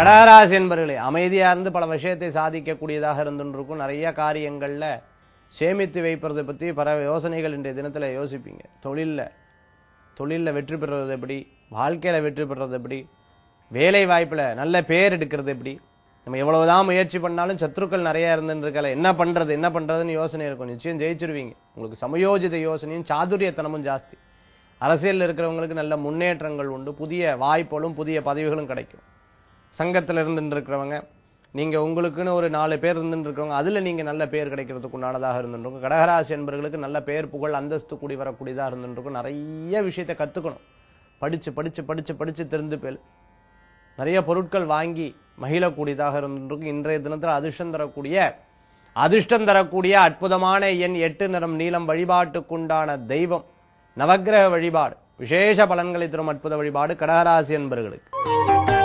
கடகராசி என்பர்களே அமைதியா இருந்து பல விஷயத்தை சாதிக்கக்கூடியதாக இருந்துருக்கும் நிறைய காரியங்கள்ல சேமித்து வைப்பதை பத்தி பல யோசனைகள் இன்றைய தினத்துல யோசிப்பீங்க தொழில்ல தொழில்ல வெற்றி பெறுறது எப்படி வாழ்க்கையில வெற்றி பெறுறது எப்படி வேலை வாய்ப்புல நல்ல பேர் எடுக்கிறது எப்படி நம்ம எவ்வளவுதான் முயற்சி பண்ணாலும் சத்துருக்கள் நிறைய இருந்துருக்கல என்ன பண்றது என்ன பண்றதுன்னு யோசனை இருக்கும் நிச்சயம் ஜெயிச்சிருவீங்க உங்களுக்கு சமயோஜித யோசனையும் சாதுரியத்தனமும் ஜாஸ்தி அரசியல்ல இருக்கிறவங்களுக்கு நல்ல முன்னேற்றங்கள் உண்டு புதிய வாய்ப்புகளும் புதிய பதவிகளும் கிடைக்கும் சங்கத்துல இருந்துட்டு இருக்கிறவங்க நீங்க உங்களுக்குன்னு ஒரு நாலு பேர் இருந்துட்டு இருக்கவங்க அதுல நீங்க நல்ல பேர் கிடைக்கிறதுக்கு உண்டானதாக இருந்துருக்கும் கடகராசி என்பவர்களுக்கு நல்ல பேர் புகழ் அந்தஸ்து கூடி வரக்கூடியதாக இருந்துருக்கும் நிறைய விஷயத்தை கத்துக்கணும் படிச்சு படிச்சு படிச்சு படிச்சு தெரிந்து பேர் நிறைய பொருட்கள் வாங்கி மகிழக்கூடியதாக இருந்திருக்கும் இன்றைய தினத்துல அதிர்ஷ்டம் தரக்கூடிய அதிர்ஷ்டம் தரக்கூடிய அற்புதமான எண் எட்டு நிறம் நீளம் வழிபாட்டுக்குண்டான தெய்வம் நவக்கிரக வழிபாடு விசேஷ பலன்களை தரும் அற்புத வழிபாடு கடகராசி என்பர்களுக்கு